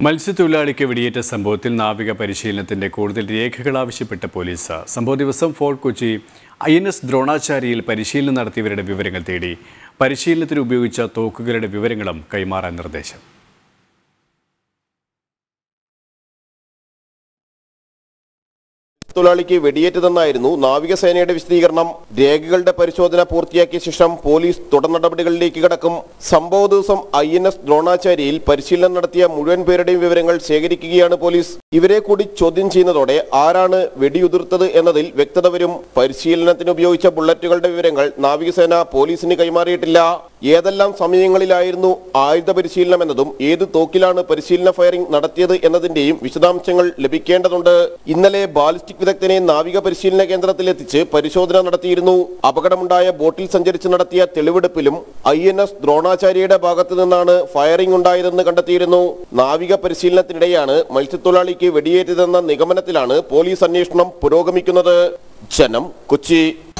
മത്സ്യത്തൊഴിലാളിക്ക് വെടിയേറ്റ സംഭവത്തിൽ നാവിക പരിശീലനത്തിന്റെ കൂടുതൽ രേഖകൾ ആവശ്യപ്പെട്ട പോലീസ് സംഭവ ദിവസം Fort Kochi I N S ദ്രോണാചാരിയിൽ പരിശീലനം നടത്തിയവരുടെ വിവരങ്ങൾ തേടി പരിശീലനത്തിന് ഉപയോഗിച്ച തോക്കുകളുടെ വിവരങ്ങളും കൈമാറാൻ നിർദ്ദേശം തൊഴിലാളിക്ക് വെടിയേറ്റതെന്നായിരുന്നു നാവികസേനയുടെ വിശദീകരണം രേഖകളുടെ പരിശോധന പൂർത്തിയാക്കിയ ശേഷം പോലീസ് തുടർ നടപടികളിലേക്ക് കടക്കും സംഭവ ദിവസം ഐ എൻ എസ് ദ്രോണാചാരിയിൽ പരിശീലനം നടത്തിയ മുഴുവൻ പേരുടെയും വിവരങ്ങൾ ശേഖരിക്കുകയാണ് പോലീസ് ഇവരെ കൂടി ചോദ്യം ചെയ്യുന്നതോടെ ആരാണ് വെടിയുതിർത്തത് എന്നതിൽ വ്യക്തത വരും പരിശീലനത്തിന് ഉപയോഗിച്ച ബുള്ളറ്റുകളുടെ വിവരങ്ങൾ നാവികസേന പോലീസിന് കൈമാറിയിട്ടില്ല ഏതെല്ലാം സമയങ്ങളിലായിരുന്നു ആയുധ പരിശീലനം എന്നതും ഏത് തോക്കിലാണ് പരിശീലന ഫയറിംഗ് നടത്തിയത് എന്നതിന്റെയും വിശദാംശങ്ങൾ ലഭിക്കേണ്ടതുണ്ട് ഇന്നലെ ബാലിസ്റ്റിക് വിദഗ്ധനെ നാവിക പരിശീലന കേന്ദ്രത്തിൽ എത്തിച്ച് പരിശോധന നടത്തിയിരുന്നു അപകടമുണ്ടായ ബോട്ടിൽ സഞ്ചരിച്ച് നടത്തിയ തെളിവെടുപ്പിലും ഐ എൻ എസ് ദ്രോണാചാര്യയുടെ ഭാഗത്തു നിന്നാണ് ഫയറിംഗ് ഉണ്ടായതെന്ന് കണ്ടെത്തിയിരുന്നു നാവിക പരിശീലനത്തിനിടെയാണ് മത്സ്യത്തൊഴിലാളിക്ക് വെടിയേറ്റതെന്ന നിഗമനത്തിലാണ് പോലീസ് അന്വേഷണം പുരോഗമിക്കുന്നത് ജനം കൊച്ചി